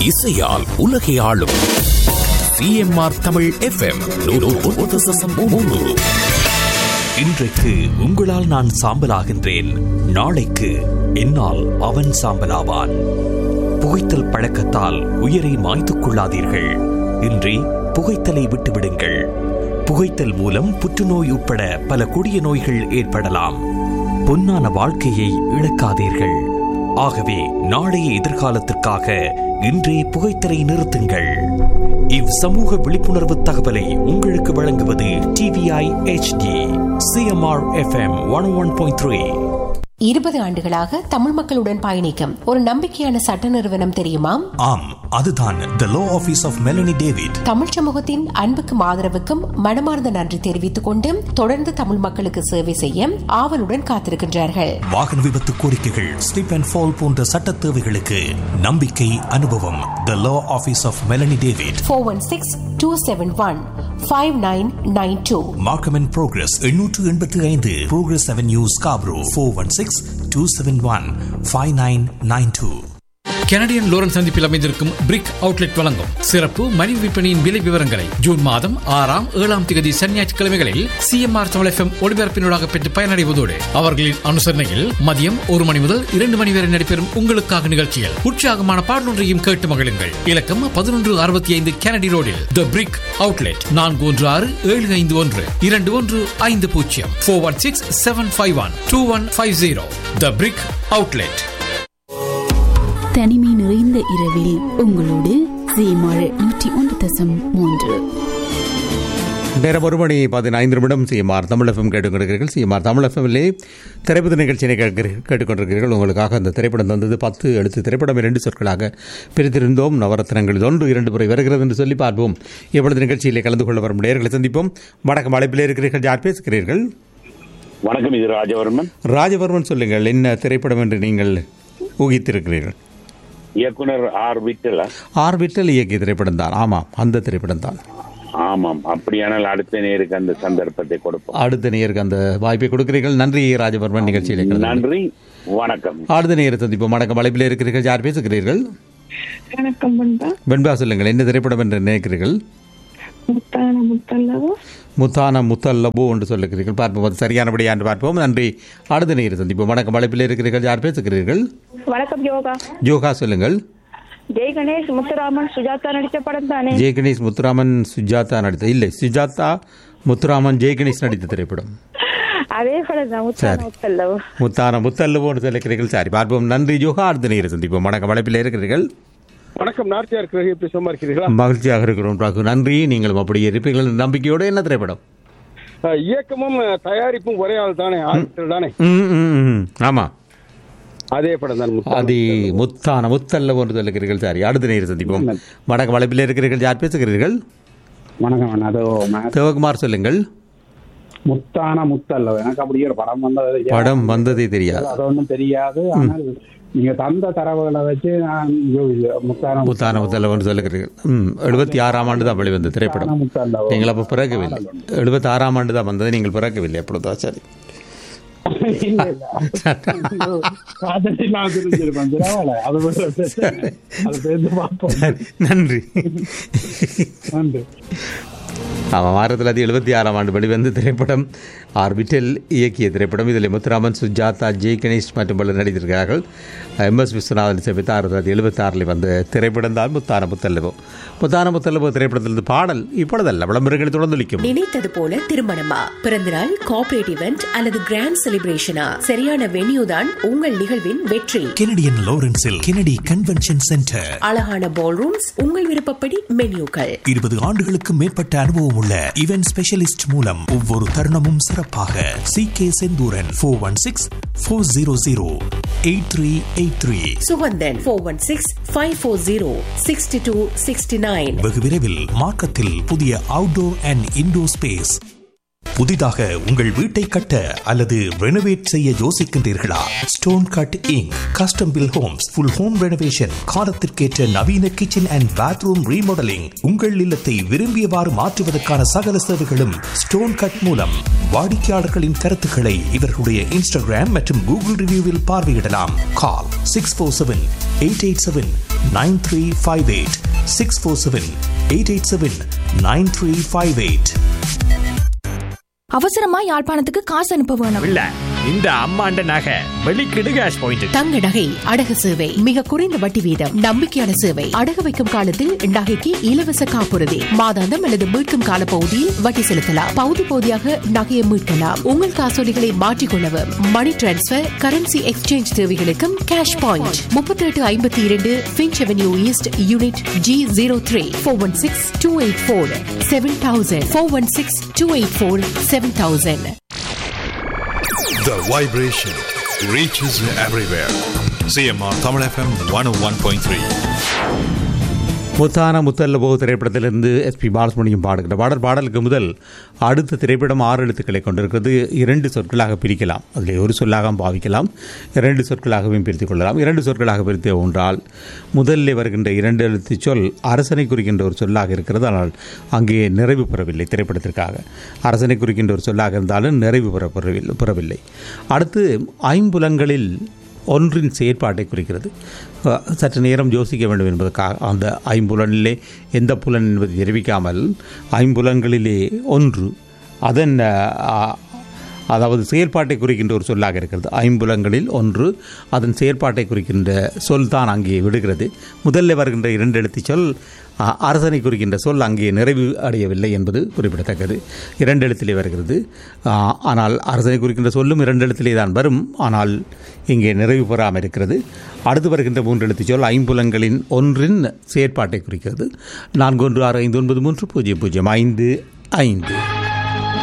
இசையால் உலகை ஆளும் சிஎம்ஆர் தமிழ் எஃப்எம் இன்றைக்கு உங்களால் நான் சாம்பலாகின்றேன் நாளைக்கு என்னால் அவன் சாம்பலாவான் புகைத்தல் பழக்கத்தால் உயிரை மாய்த்துக் கொள்ளாதீர்கள் இன்றி புகைத்தலை விட்டுவிடுங்கள் புகைத்தல் மூலம் புற்றுநோய் உட்பட பல கொடிய நோய்கள் ஏற்படலாம் பொன்னான வாழ்க்கையை இழக்காதீர்கள் ஆகவே நாளைய எதிர்காலத்திற்காக இன்றே புகைத்தலை நிறுத்துங்கள் இவ் சமூக விழிப்புணர்வு தகவலை உங்களுக்கு வழங்குவது TVI HD CMR FM one one point three இருபது ஆண்டுகளாக தமிழ் மக்களுடன் பயணிக்கும் ஒரு நம்பிக்கையான சட்ட நிறுவனம் தெரியுமா ஆம் அதுதான் the law office of Melanie David தமிழ் சமூகத்தின் அன்புக்கும் ஆதரவுக்கும் மனமார்ந்த நன்றி தெரிவித்துக் கொண்டு தொடர்ந்து தமிழ் மக்களுக்கு சேவை செய்ய ஆவலுடன் காத்திருக்கின்றார்கள் வாகன விபத்து கோரிக்கைகள் ஸ்லிப் அண்ட் ஃபால் போன்ற சட்ட தேவைகளுக்கு நம்பிக்கை அனுபவம் the law office of Melanie David four one six two seven one five nine nine two Markham and Progress எண்ணூற்று எண்பத்தி ஐந்து Progress Avenue Scarborough four one six two seven one five nine nine two Kennedy and Lawrence சந்திப்பில் அமைந்திருக்கும் பிரிக் outlet வழங்கும் சிறப்பு மணி விற்பனையின் விலை விவரங்களை ஜூன் மாதம் ஆறாம் ஏழாம் தேதி சனி ஞாயிற்றுக்கிழமைகளில் சிஎம்ஆர் தமிழ் எஃப்எம் ஒளிபரப்பினூடாக பெற்று பயனடைவதோடு அவர்களின் அனுசரணையில் மதியம் ஒரு மணி முதல் இரண்டு மணி வரை நடைபெறும் உங்களுக்காக நிகழ்ச்சியில் உற்சாகமான பாடலொன்றையும் கேட்டு மகிழுங்கள் இலக்கம் பதினொன்று அறுபத்தி ஐந்து கெனடி ரோடில் த பிரிக் அவுட்லெட் நான்கு ஒன்று ஆறு ஏழு ஐந்து ஒன்று இரண்டு ஒன்று ஐந்து பூஜ்ஜியம் four one six seven five one two one five zero the Brick outlet தனிமை நிறைந்த இரவில் உங்களோடு சீமாழ் நூற்றி ஒன்று தசம் மூன்று நேரம் ஒரு மணி பதினைந்து நிமிடம் சிஎம்ஆர் தமிழ் எஃப்எம் கேட்டுக்கொண்டிருக்கிறீர்கள் சிஎம்ஆர் தமிழ் எஃப்எம்லே திரைப்பட நிகழ்ச்சியினை கேட்கிறீ- கேட்டுக்கொண்டிருக்கிறீர்கள் உங்களுக்காக அந்த திரைப்படம் தந்தது பத்து எழுத்து திரைப்படம் இரண்டு சொற்களாக பிரித்திருந்தோம் நவரத்னங்களில் ஒன்று இரண்டு முறை வருகிறது என்று சொல்லி பார்ப்போம் எப்பொழுது நிகழ்ச்சியிலே கலந்து கொள்ள வரும் நேர்களை சந்திப்போம் வணக்கம் அழைப்பிலே இருக்கிறீர்கள் யார் பேசுகிறீர்கள் வணக்கம் இது ராஜவர்மன் ராஜவர்மன் சொல்லுங்கள் என்ன திரைப்படம் என்று நீங்கள் ஊகித்திருக்கிறீர்கள் இயக்குனர் ஆர் விட்டலா ஆர் விட்டல் இயக்கிய திரைப்படம் தான் ஆமாம் அந்த திரைப்படம் தான் ஆமாம் அப்படியானால் அடுத்த நேருக்கு அந்த சந்தர்ப்பத்தை கொடுப்போம் அடுத்த நேருக்கு அந்த வாய்ப்பை கொடுக்கிறீர்கள் நன்றி ராஜவர்மன் நிகழ்ச்சியிலே கலந்து கொண்டு. நன்றி வணக்கம் அடுத்த நேரம் சந்திப்போம் வணக்கம் அழைப்பில் இருக்கிறீர்கள் யார் பேசுகிறீர்கள் வணக்கம் பண்பா வெண்பா சொல்லுங்கள் என்ன திரைப்படம் என்று நினைக்கிறீர்கள் முத்தான முத்தல்லவோ முத்தான முத்தல்லபோ என்று சொல்லுகிறீர்கள் பார்ப்போம் அது சரியானபடியா என்று பார்ப்போம் நன்றி அடுத்த நேரம் சந்திப்போம் வணக்கம் அழைப்பில் இருக்கிறீர்கள் யார் பேசுகிறீர்கள் வணக்கம் யோகா யோகா சொல்லுங்கள் ஜெய் கணேஷ் முத்துராமன் சுஜாதா நடிச்ச படம் தானே ஜெய் கணேஷ் முத்துராமன் சுஜாதா நடித்த இல்லை சுஜாதா முத்துராமன் ஜெய் கணேஷ் நடித்த திரைப்படம் அதே படம் தான் முத்தான சரி. முத்தல்லவோ முத்தான முத்தல்லபோ என்று சொல்லுகிறீர்கள் சரி பார்ப்போம் நன்றி யோகா அடுத்த நேரம் சந்திப்போம் வணக்கம் அழைப்பில் இருக்கிறீர்கள் வணக்கம் நாட்டியார் கிரகி எப்படி சும்மா இருக்கிறீர்களா மகிழ்ச்சியாக இருக்கிறோம் ராகு நன்றி நீங்களும் அப்படியே இருப்பீர்கள் என்ற நம்பிக்கையோடு என்ன திரைப்படம் அஹ், இயக்கமும் அஹ், தயாரிப்பும் ஒரே ஆள் தானே ஆதித்தர் தானே ம், ம், ம். ஆமா அதே படம் தான் முத்தான அது முத்தான முத்தல்ல ஒன்று சொல்லுகிறீர்கள் சரி அடுத்த நேரம் சந்திப்போம் வணக்கம் வளைப்பில் இருக்கிறீர்கள் யார் பேசுகிறீர்கள் வணக்கம் அதோ ம- சிவகுமார் சொல்லுங்கள் முத்தான முத்தல்ல எனக்கு அப்படியே ஒரு படம் வந்தது படம் வந்ததே தெரியாது அது ஒன்றும் தெரியாது ஆனால் நீங்க தந்த தரவுகளை வச்சு நான் யோசி- முத்தான முத்தான முத்தல்ல ஒன்று சொல்லுகிறீர்கள் ம் எழுபத்தி ஆறாம் ஆண்டு தான் வெளிவந்த திரைப்படம் முத்தல்ல நீங்கள் அப்போ பிறக்கவில்லை எழுபத்தி ஆறாம் ஆண்டு தான் வந்தது நீங்கள் பிறக்கவில்லை எப்பொழுதா சரி இல்ல, இல்ல. காதலி நான் தெரிஞ்சிருப்பேன் பரவாயில்ல. அது ஒரு பிரச்சனை. அது பேருந்து பார்ப்போம் நன்றி நன்றி ஆமாம் ஆயிரத்தி தொள்ளாயிரத்தி எழுபத்தி ஆறாம் ஆண்டு வெளிவந்த திரைப்படம் ஆர் விட்டல் இயக்கிய திரைப்படம் இதில் முத்துராமன் சுஜாதா ஜெய் கணேஷ் மற்றும் பலர் நடித்திருக்கிறார்கள் எம் எஸ் விஸ்வநாதன் இசையமைத்த ஆயிரத்தி தொள்ளாயிரத்தி எழுபத்தி ஆறில் வந்த திரைப்படம் தான் முத்தான முத்தல்லவோ முத்தான முத்தல்லவோ திரைப்படத்திலிருந்து பாடல் இப்பொழுதல்ல விளம்பரங்களை தொடர்ந்து ஒலிக்கும் நினைத்தது போல திருமணமா பிறந்தநாள் கார்ப்பரேட் இவெண்ட் அல்லது கிராண்ட் செலிப்ரேஷனா சரியான வென்யூ தான் உங்கள் நிகழ்வின் வெற்றி கெனடியன் லோரன்ஸில் கெனடி கன்வென்ஷன் சென்டர் அழகான பால் ரூம்ஸ் உங்கள் விருப்பப்படி மென்யூக்கள் இருபது ஆண்டுகளுக்கு மேற்பட்ட அனுபவம் உள்ள இவென்ட் ஸ்பெஷலிஸ்ட் மூலம் ஒவ்வொரு தருணமும் சிறப்பாக C K Senthuran four one six four zero zero eight three eight three Suganthan four one six five four zero sixty two sixty nine வெகு விரைவில் மார்க்கத்தில் புதிய அவுட்டோர் அண்ட் இன்டோர் ஸ்பேஸ் புதிதாக உங்கள் வீட்டை கட்ட அல்லது ரெனோவேட் செய்ய யோசிக்கின்றீர்களா Stone Cut Inc custom built homes full home renovation காலத்திற்கேற்ற நவீன கிச்சன் அண்ட் பாத்ரூம் ரீமாடலிங் உங்கள் இல்லத்தை விரும்பியவாறு மாற்றுவதற்கான சகல சேவைகளும் ஸ்டோன் கட் மூலம் வாடிக்கையாளர்களின் கருத்துக்களை இவர்களுடைய இன்ஸ்டாகிராம் மற்றும் கூகுள் ரிவ்யூவில் பார்வையிடலாம் call six four seven eight eight seven nine three five eight six four seven eight eight seven nine three five eight அவசரமா யாழ்ப்பாணத்துக்கு காசு அனுப்ப வேணும் இல்ல இந்த அம்மாண்ட நகை வெளிக்கிடு கேஷ் பாயிண்ட் தங்க நகை அடகு சேவை மிக குறைந்த வட்டி வீதம் நம்பிக்கையான சேவை அடகு வைக்கும் காலத்தில் நகைக்கு இலவச காப்புறுதி மாதாந்தம் அல்லது மீட்கும் கால பகுதியில் வட்டி செலுத்தலாம் பகுதி பகுதியாக நகையை மீட்கலாம் உங்கள் காசோலிகளை மாற்றிக்கொள்ளவும் மணி டிரான்ஸ்பர் கரன்சி எக்ஸ்சேஞ்ச் தேவைகளுக்கும் கேஷ் பாயிண்ட் முப்பத்தி எட்டு ஐம்பத்தி இரண்டு Finch Avenue East unit G zero three four one six two eight four seven thousand four one six two eight four seven thousand The vibration reaches everywhere. CMR Tamil FM 101.3. முத்தான முத்தல்லபோ திரைப்படத்திலிருந்து SP பாலசுமணியும் பாடுகிற பாடல் பாடலுக்கு முதல் அடுத்த திரைப்படம் ஆறு எழுத்துக்களை கொண்டிருக்கிறது இரண்டு சொற்களாக பிரிக்கலாம் அதில் ஒரு சொல்லாக பாவிக்கலாம் இரண்டு சொற்களாகவும் பிரித்துக் கொள்ளலாம் இரண்டு சொற்களாக பிரித்து ஒன்றால் முதலில் வருகின்ற இரண்டு எழுத்து சொல் அரசனை குறிக்கின்ற ஒரு சொல்லாக இருக்கிறது ஆனால் அங்கே நிறைவு பெறவில்லை திரைப்படத்திற்காக அரசனை குறிக்கின்ற ஒரு சொல்லாக இருந்தாலும் நிறைவு பெற பெறவில்லை பெறவில்லை அடுத்து ஐம்புலங்களில் ஒன்றின் செயற்பாட்டை குறிக்கிறது அஹ், சற்று நேரம் யோசிக்க வேண்டும் என்பதற்காக அந்த ஐம்புலனிலே எந்த புலன் என்பதை தெரிவிக்காமல் ஐம்புலன்களிலே ஒன்று அதன் அஹ், அதாவது செயல்பாட்டை குறிக்கின்ற ஒரு சொல்லாக இருக்கிறது ஐம்புலங்களில் ஒன்று அதன் செயற்பாட்டை குறிக்கின்ற சொல் தான் அங்கே விடுகிறது முதல்ல வருகின்ற இரண்டு எழுத்து சொல் அ- அரசனை குறிக்கின்ற சொல் அங்கே நிறைவு அடையவில்லை என்பது குறிப்பிடத்தக்கது இரண்டு எழுத்திலே வருகிறது ஆ, ஆனால் அரசனை குறிக்கின்ற சொல்லும் இரண்டு எழுத்திலே தான் வரும் ஆனால் இங்கே நிறைவு பெறாமல் இருக்கிறது அடுத்து வருகின்ற மூன்று எழுத்து சொல் ஐம்புலங்களின் ஒன்றின் செயற்பாட்டை குறிக்கிறது நான்கு ஒன்று ஆறு ஐந்து ஒன்பது மூன்று பூஜ்ஜியம் பூஜ்ஜியம் ஐந்து ஐந்து